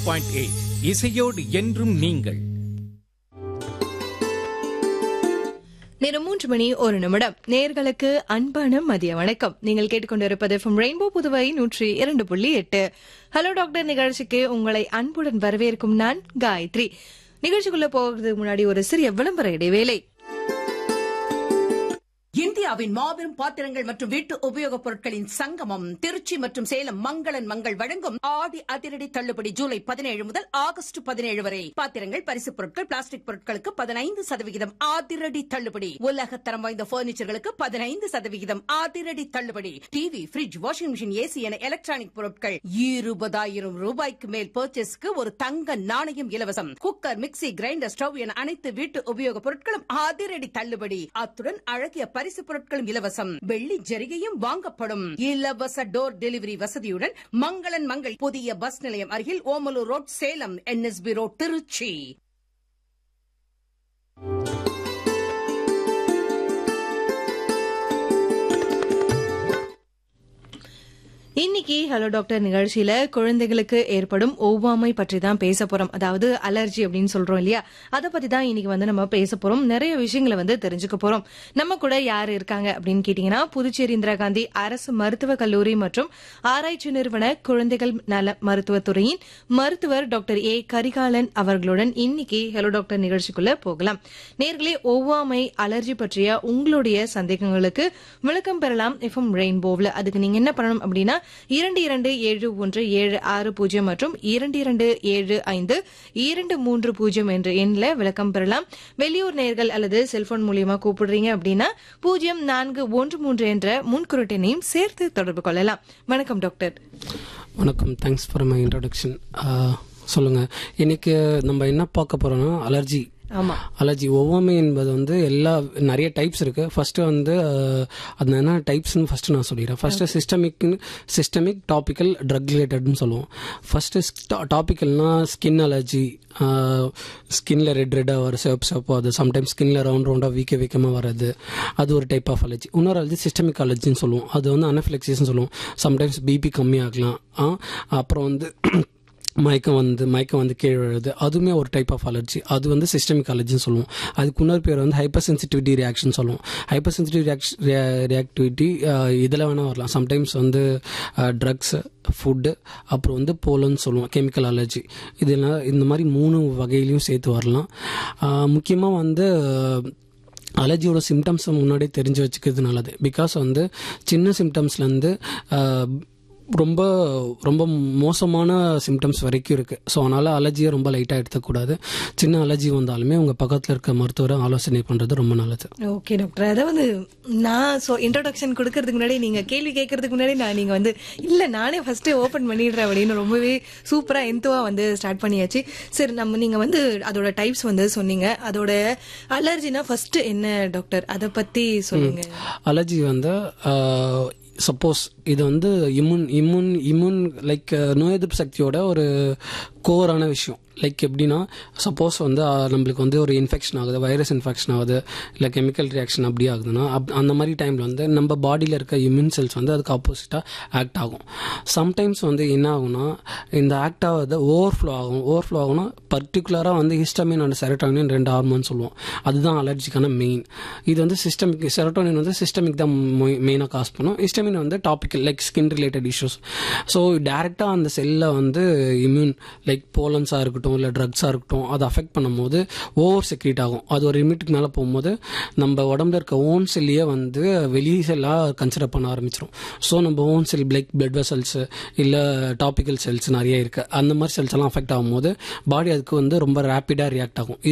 point eight இசையோடு என்றும் நீங்கள் நேரம் மூன்று மணி ஒரு நிமிடம் நேர்களுக்கு அன்பான மதிய வணக்கம் நீங்கள் கேட்டுக்கொண்டிருப்பது ஃப்ரம் ரெயின்போ புதுவை நூற்றி இரண்டு புள்ளி எட்டு ஹலோ டாக்டர் நிகழ்ச்சிக்கு உங்களை அன்புடன் வரவேற்கும் நான் காயத்ரி நிகழ்ச்சிக்குள்ள போகிறதுக்கு முன்னாடி ஒரு சிறிய விளம்பர இடைவேளை இந்தியாவின் மாபெரும் பாத்திரங்கள் மற்றும் வீட்டு உபயோகப் பொருட்களின் சங்கமம் திருச்சி மற்றும் சேலம் மங்களன் மங்கள் வழங்கும் ஆடி அதிரடி தள்ளுபடி ஜூலை பதினேழு முதல் ஆகஸ்ட் பதினேழு வரை பாத்திரங்கள் பரிசுப் பொருட்கள் பிளாஸ்டிக் பொருட்களுக்கு பதினைந்து சதவிகிதம் அதிரடி தள்ளுபடி உலகத்தரம் வாய்ந்த பர்னிச்சர்களுக்கு பதினைந்து சதவிகிதம் அதிரடி தள்ளுபடி TV fridge washing machine AC என எலக்ட்ரானிக் பொருட்கள் இருபதாயிரம் ரூபாய்க்கு மேல் பர்ச்சேஸ்க்கு ஒரு தங்க நாணயம் இலவசம் குக்கர் மிக்ஸி கிரைண்டர் ஸ்டவ் என அனைத்து வீட்டு உபயோகப் பொருட்களும் அதிரடி தள்ளுபடி அத்துடன் அழகிய பரிசு பொருட்களும் இலவசம் வெள்ளி ஜரிகையும் வாங்கப்படும் இலவச டோர் டெலிவரி வசதியுடன் மங்களன் மங்கள் புதிய பஸ் நிலையம் அருகில் Omalur road Salem N S B road Tiruchi இன்னைக்கு ஹலோ டாக்டர் நிகழ்ச்சியில குழந்தைகளுக்கு ஏற்படும் ஒவ்வாமை பற்றி தான் பேச போறோம் அதாவது அலர்ஜி அப்படின்னு சொல்றோம் இல்லையா அதை பத்தி தான் இன்னைக்கு வந்து நம்ம பேச போறோம் நிறைய விஷயங்களை வந்து தெரிஞ்சுக்க போறோம் நம்ம கூட யார் இருக்காங்க அப்படின்னு கேட்டீங்கன்னா புதுச்சேரி இந்திரா காந்தி அரசு மருத்துவக் கல்லூரி மற்றும் ஆராய்ச்சி நிறுவன குழந்தைகள் நல மருத்துவத்துறையின் மருத்துவர் டாக்டர் ஏ கரிகாலன் அவர்களுடன் இன்னைக்கு ஹலோ டாக்டர் நிகழ்ச்சிக்குள்ள போகலாம் நேர்களே ஒவ்வாமை அலர்ஜி பற்றிய உங்களுடைய சந்தேகங்களுக்கு விளக்கம் பெறலாம் எஃப்எம் ரெயின்போவ்ல அதுக்கு நீங்க என்ன பண்ணணும் அப்படின்னா இரண்டு இரண்டு ஏழு ஒன்று ஏழு ஆறு பூஜ்ஜியம் மற்றும் இரண்டு இரண்டு ஏழு ஐந்து இரண்டு மூன்று பூஜ்ஜியம் என்ற எண்ணில் விளக்கம் பெறலாம் வெளியூர் நேர்கள் அல்லது செல்போன் மூலியமா கூப்பிடுறீங்க அப்படின்னா பூஜ்ஜியம் நான்கு ஒன்று மூன்று என்ற முன்குறிட்டெண்ணையும் சேர்த்து தொடர்பு கொள்ளலாம் வணக்கம் டாக்டர் வணக்கம் தேங்க்ஸ் ஃபார் மை இன்ட்ரடக்ஷன் சொல்லுங்கள் இன்னைக்கு நம்ம என்ன பார்க்க போகிறோம்னா அலர்ஜி ஆமா அலர்ஜி ஒவ்வாமை என்பது வந்து எல்லா நிறைய டைப்ஸ் இருக்கு ஃபர்ஸ்ட் வந்து அஹ், அது என்ன டைப்ஸ்னு ஃபர்ஸ்ட் நான் சொல்லிடுறேன் first systemic systemic topical drug ரிலேட்டட்னு சொல்லுவோம் ஃபர்ஸ்ட் டாபிக்கல்னா ஸ்கின் அலர்ஜி ஸ்கின்ல ரெட் ரெட்டாக வர சிவப்பு சிவப்பு அது சம்டைம்ஸ் ஸ்கின்ல ரவுண்ட் ரவுண்டாக வீக்க வீக்கமாக வர்றது அது ஒரு டைப் ஆஃப் அலர்ஜி இன்னொரு அலர்ஜி சிஸ்டமிக் அலர்ஜின்னு சொல்லுவோம் அது வந்து அனஃபிளெக்சிஸ்னு சொல்லுவோம் சம்டைம்ஸ் பிபி கம்மியாகலாம் ஆ, அப்புறம் வந்து மயக்கம் வந்து மயக்கம் வந்து கீழே விழுது அதுவுமே ஒரு டைப் ஆஃப் அலர்ஜி அது வந்து சிஸ்டமிக் அலர்ஜின்னு சொல்லுவோம் அதுக்கு இன்னொரு பேர் வந்து ஹைப்பர் சென்சிட்டிவிட்டி ரியாக்ஷன் சொல்லுவோம் ஹைப்பர் சென்சிட்டிவ் ரியாக்டிவிட்டி இதில் வேணால் வரலாம் சம்டைம்ஸ் வந்து ட்ரக்ஸ் ஃபுட்டு அப்புறம் வந்து போலன்னு சொல்லுவோம் கெமிக்கல் அலர்ஜி இதெல்லாம் இந்த மாதிரி மூணு வகையிலையும் சேர்த்து வரலாம் முக்கியமாக வந்து அலர்ஜியோட சிம்டம்ஸை முன்னாடியே தெரிஞ்சு வச்சுக்கிறது நல்லது பிகாஸ் வந்து சின்ன சிம்டம்ஸ்லேருந்து ரொம்ப ரொம்ப மோசமான சிம்டம்ஸ் வரைக்கும் இருக்குது ஸோ அதனால் அலர்ஜியை ரொம்ப லைட்டாக எடுத்துக்கூடாது சின்ன அலர்ஜி வந்தாலுமே உங்கள் பக்கத்தில் இருக்க மருத்துவரை ஆலோசனை பண்ணுறது ரொம்ப நல்லது ஓகே டாக்டர் அதாவது நான் சோ இன்ட்ரோடக்ஷன் கொடுக்கறதுக்கு முன்னாடி நீங்க கேள்வி கேட்கறதுக்கு முன்னாடி நான் நீங்க வந்து இல்ல நானே ஃபர்ஸ்ட் ஓபன் பண்ணிடுறேன் அப்படின்னு ரொம்பவே சூப்பரா எந்தவா வந்து ஸ்டார்ட் பண்ணியாச்சு சரி நம்ம நீங்க வந்து அதோட டைப்ஸ் வந்து சொன்னீங்க அதோட அலர்ஜினா ஃபர்ஸ்ட் என்ன டாக்டர் அத பத்தி சொல்லுங்க அலர்ஜி வந்து சப்போஸ் இது வந்து இம்யூன் இம்யூன் இம்யூன் லைக் நோய் எதிர்ப்பு சக்தியோட ஒரு கோரான விஷயம் லைக் எப்படின்னா சப்போஸ் வந்து அஹ், நம்மளுக்கு வந்து ஒரு இன்ஃபெக்ஷன் ஆகுது வைரஸ் இன்ஃபெக்ஷன் ஆகுது இல்லை கெமிக்கல் ரியாக்ஷன் அப்படி ஆகுதுன்னா அப் அந்த மாதிரி டைமில் வந்து நம்ம பாடியில் இருக்க இம்யூன் செல்ஸ் வந்து அதுக்கு ஆப்போசிட்டாக ஆக்ட் ஆகும் சம்டைம்ஸ் வந்து என்ன ஆகும்னா இந்த ஆக்ட் ஆகுது ஓவர்ஃப்ளோ ஆகும் ஓவர்ஃப்ளோ ஆகும்னா பர்டிகுலராக வந்து ஹிஸ்டமின் அண்ட் செரட்டோனின் ரெண்டு ஹார்மோன் சொல்லுவோம் அதுதான் அலர்ஜிக்கான மெயின் இது வந்து சிஸ்டமிக் செரட்டோனின் வந்து சிஸ்டமிக் தான் மெயினாக காஸ் பண்ணும் ஹிஸ்டமின் வந்து topical like skin related issues so டேரெக்டாக அந்த செல்லை வந்து இம்யூன் லைக் போலன்ஸாக இருக்கட்டும் இல்லை ட்ரக்ஸாக இருக்கட்டும் அதை அஃபெக்ட் பண்ணும்போது ஓவர் செக்ரீட் ஆகும் அது ஒரு லிமிட்டுக்கு மேலே போகும்போது நம்ம உடம்புல இருக்க ஓன் செல்லையே வந்து வெளி செல்லாக கன்சிடர் பண்ண ஆரம்பிச்சிடும் ஸோ நம்ம ஓன் செல் பிளக் பிளட் வெசல்ஸ் இல்லை டாபிக்கல் செல்ஸ் நிறைய இருக்குது அந்த மாதிரி செல்ஸ் எல்லாம் அஃபெக்ட் ஆகும்போது பாடி அதுக்கு வந்து ரொம்ப ரேப்பிடாக ரியாக்ட் ஆகும்